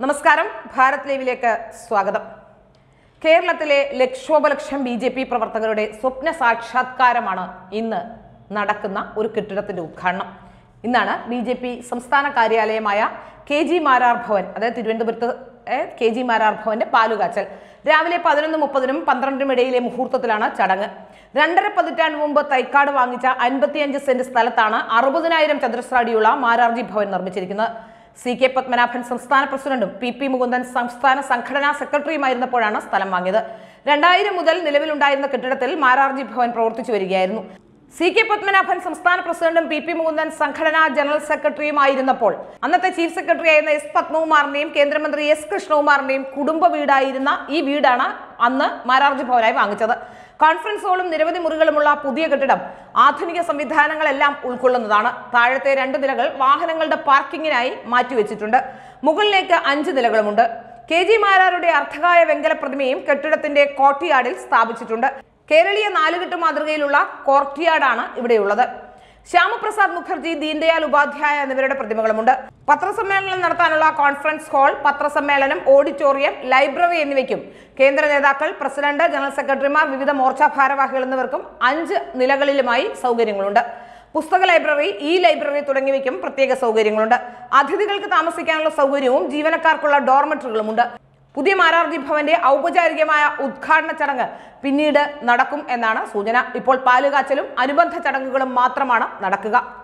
നമസ്കാരം ഭാരത് ലൈവിലേക്ക് സ്വാഗതം കേരളത്തിലെ ലക്ഷോപലക്ഷം ബി ജെ പി പ്രവർത്തകരുടെ സ്വപ്ന സാക്ഷാത്കാരമാണ് ഇന്ന് നടക്കുന്ന ഒരു കെട്ടിടത്തിന്റെ ഉദ്ഘാടനം ഇന്നാണ് ബി ജെ പി സംസ്ഥാന കാര്യാലയമായ കെ ജി മാരാർ ഭവൻ അതായത് തിരുവനന്തപുരത്ത് കെ ജി മാരാർ ഭവന്റെ പാലുകാച്ചൽ രാവിലെ പതിനൊന്ന് മുപ്പതിനും പന്ത്രണ്ടിനും ഇടയിലെ മുഹൂർത്തത്തിലാണ് ചടങ്ങ് രണ്ടര പതിറ്റാണ്ട് മുമ്പ് തൈക്കാട് വാങ്ങിച്ച അൻപത്തിയഞ്ച് സെന്റ് സ്ഥലത്താണ് അറുപതിനായിരം ചതുരശ്ര അടിയുള്ള മാരാർജി ഭവൻ നിർമ്മിച്ചിരിക്കുന്നത് സി കെ പത്മനാഭൻ സംസ്ഥാന പ്രസിഡന്റും പി പി മുകുന്ദൻ സംസ്ഥാന സംഘടനാ സെക്രട്ടറിയുമായിരുന്നപ്പോഴാണ് സ്ഥലം വാങ്ങിയത് രണ്ടായിരം മുതൽ നിലവിലുണ്ടായിരുന്ന കെട്ടിടത്തിൽ മാരാർജി ഭവൻ പ്രവർത്തിച്ചു വരികയായിരുന്നു സി കെ പത്മനാഭൻ സംസ്ഥാന പ്രസിഡന്റും പി പി മുകുന്ദൻ സംഘടനാ ജനറൽ സെക്രട്ടറിയുമായിരുന്നപ്പോൾ അന്നത്തെ ചീഫ് സെക്രട്ടറി ആയിരുന്ന എസ് പത്മകുമാറിന്റെയും കേന്ദ്രമന്ത്രി എസ് കൃഷ്ണകുമാറിന്റെയും കുടുംബ വീടായിരുന്ന ഈ വീടാണ് അന്ന് മാരാർജി ഭവനായി വാങ്ങിച്ചത് കോൺഫറൻസ് ഹാളും നിരവധി മുറികളുമുള്ള പുതിയ കെട്ടിടം ആധുനിക സംവിധാനങ്ങളെല്ലാം ഉൾക്കൊള്ളുന്നതാണ് താഴത്തെ രണ്ട് നിലകൾ വാഹനങ്ങളുടെ പാർക്കിങ്ങിനായി മാറ്റിവെച്ചിട്ടുണ്ട് മുകളിലേക്ക് അഞ്ച് നിലകളുമുണ്ട് കെ ജി മാരാരുടെ അർത്ഥകായ വെങ്കല പ്രതിമയും കെട്ടിടത്തിന്റെ കോർട്ടിയാർഡിൽ സ്ഥാപിച്ചിട്ടുണ്ട് കേരളീയ നാലുകെട്ട് മാതൃകയിലുള്ള കോർട്ടിയാർഡാണ് ഇവിടെയുള്ളത് ശ്യാമപ്രസാദ് മുഖർജി ദീൻദയാൽ ഉപാധ്യായ എന്നിവരുടെ പ്രതിമകളുമുണ്ട് പത്രസമ്മേളനം നടത്താനുള്ള കോൺഫറൻസ് ഹാൾ പത്രസമ്മേളനം ഓഡിറ്റോറിയം ലൈബ്രറി എന്നിവയ്ക്കും കേന്ദ്ര നേതാക്കൾ പ്രസിഡന്റ് ജനറൽ സെക്രട്ടറിമാർ വിവിധ മോർച്ച ഭാരവാഹികൾ എന്നിവർക്കും അഞ്ച് നിലകളിലുമായി സൗകര്യങ്ങളുണ്ട് പുസ്തക ലൈബ്രറി ഇ ലൈബ്രറി തുടങ്ങിയവയ്ക്കും പ്രത്യേക സൗകര്യങ്ങളുണ്ട് അതിഥികൾക്ക് താമസിക്കാനുള്ള സൗകര്യവും ജീവനക്കാർക്കുള്ള ഡോർമെറ്ററികളുമുണ്ട് പുതിയ മാരാർജി ഭവന്റെ ഔപചാരികമായ ഉദ്ഘാടന ചടങ്ങ് പിന്നീട് നടക്കും എന്നാണ് സൂചന ഇപ്പോൾ പാലുകാച്ചലും അനുബന്ധ ചടങ്ങുകളും മാത്രമാണ് നടക്കുക